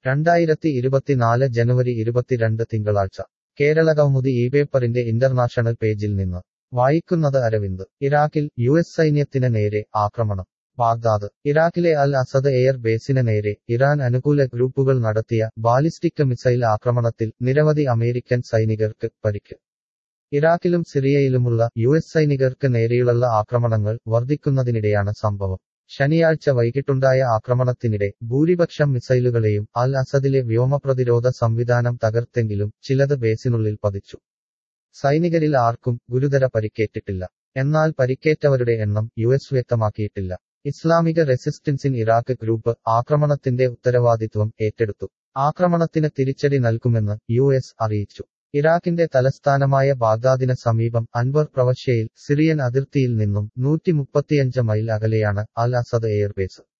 രണ്ടായിരത്തി ഇരുപത്തിനാല് ജനുവരി ഇരുപത്തിരണ്ട് തിങ്കളാഴ്ച കേരള കൗമുദി ഈ പേപ്പറിന്റെ ഇന്റർനാഷണൽ പേജിൽ നിന്ന് വായിക്കുന്നത് അരവിന്ദ് ഇറാഖിൽ യു എസ് സൈന്യത്തിന് നേരെ ആക്രമണം ബാഗ്ദാദ് ഇറാഖിലെ അൽ അസദ് എയർ ബേസിന് നേരെ ഇറാൻ അനുകൂല ഗ്രൂപ്പുകൾ നടത്തിയ ബാലിസ്റ്റിക് മിസൈൽ ആക്രമണത്തിൽ നിരവധി അമേരിക്കൻ സൈനികർക്ക് പരിക്ക് ഇറാഖിലും സിറിയയിലുമുള്ള യു എസ് സൈനികർക്ക് നേരെയുള്ള ആക്രമണങ്ങൾ വർദ്ധിക്കുന്നതിനിടെയാണ് സംഭവം ശനിയാഴ്ച വൈകിട്ടുണ്ടായ ആക്രമണത്തിനിടെ ഭൂരിപക്ഷം മിസൈലുകളെയും അൽ അസദിലെ വ്യോമപ്രതിരോധ സംവിധാനം തകർത്തെങ്കിലും ചിലത് ബേസിനുള്ളിൽ പതിച്ചു സൈനികരിൽ ആർക്കും ഗുരുതര പരിക്കേറ്റിട്ടില്ല എന്നാൽ പരിക്കേറ്റവരുടെ എണ്ണം യു എസ് വ്യക്തമാക്കിയിട്ടില്ല ഇസ്ലാമിക റെസിസ്റ്റൻസ് ഇൻ ഇറാഖ് ഗ്രൂപ്പ് ആക്രമണത്തിന്റെ ഉത്തരവാദിത്വം ഏറ്റെടുത്തു ആക്രമണത്തിന് തിരിച്ചടി നൽകുമെന്ന് യു എസ് അറിയിച്ചു ഇറാഖിന്റെ തലസ്ഥാനമായ ബാഗ്ദാദിന് സമീപം അൻവർ പ്രവശ്യയിൽ സിറിയൻ അതിർത്തിയിൽ നിന്നും നൂറ്റി മുപ്പത്തിയഞ്ച് മൈൽ അകലെയാണ് അൽ അസദ് എയർബേസ്